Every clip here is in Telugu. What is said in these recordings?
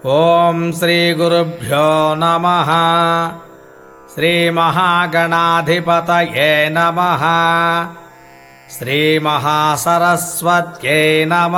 ఓం శ్రీ గురుభ్యో నమ శ్రీ మహాగణాధిపతయే నమ శ్రీ మహాసరస్వత్యై నమ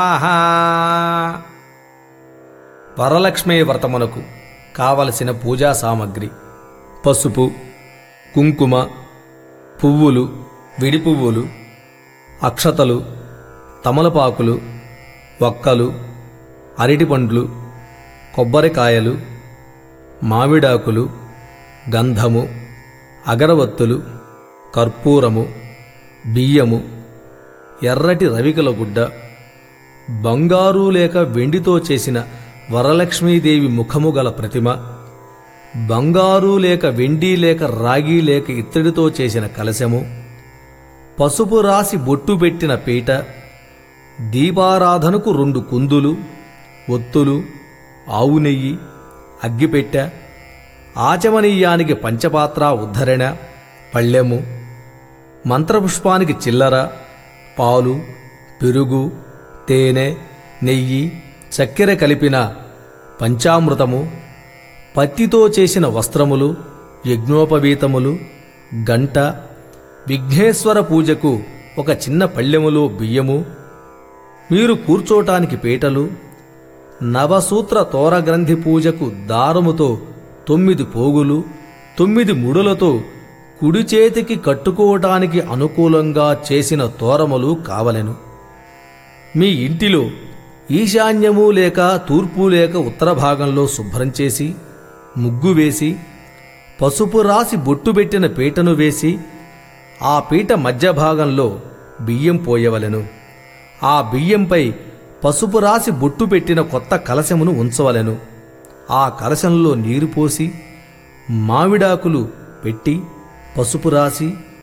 వరలక్ష్మీ వ్రతమునకు కావలసిన పూజా సామగ్రి పసుపు కుంకుమ పువ్వులు విడి పువ్వులు అక్షతలు తమలపాకులు వక్కలు అరటిపండ్లు కొబ్బరికాయలు మామిడాకులు గంధము అగరవత్తులు కర్పూరము బియ్యము ఎర్రటి రవికల గుడ్డ బంగారు లేక వెండితో చేసిన వరలక్ష్మీదేవి ముఖము గల ప్రతిమ బంగారు లేక వెండి లేక రాగి లేక ఇత్తడితో చేసిన కలశము పసుపు రాసి బొట్టు పెట్టిన పీట దీపారాధనకు రెండు కుందులు ఒత్తులు ఆవు నెయ్యి అగ్గిపెట్టె ఆచమనీయానికి పంచపాత్ర ఉద్ధరణ పళ్ళెము మంత్రపుష్పానికి చిల్లర పాలు పెరుగు తేనె నెయ్యి చక్కెర కలిపిన పంచామృతము పత్తితో చేసిన వస్త్రములు యజ్ఞోపవీతములు గంట విఘ్నేశ్వర పూజకు ఒక చిన్న పళ్ళెములో బియ్యము మీరు కూర్చోటానికి పీటలు నవసూత్ర తోరగ్రంథి పూజకు దారముతో తొమ్మిది పోగులు తొమ్మిది ముడులతో కుడి చేతికి కట్టుకోవటానికి అనుకూలంగా చేసిన తోరములు కావలెను మీ ఇంటిలో ఈశాన్యము లేక తూర్పు లేక ఉత్తర భాగంలో శుభ్రం చేసి ముగ్గు వేసి పసుపు రాసి బొట్టు పెట్టిన పీటను వేసి ఆ పీట మధ్య భాగంలో బియ్యం పోయవలెను ఆ బియ్యంపై పసుపు రాసి బొట్టు పెట్టిన కొత్త కలశమును ఉంచవలెను ఆ కలశంలో నీరు పోసి మామిడాకులు పెట్టి పసుపు రాసి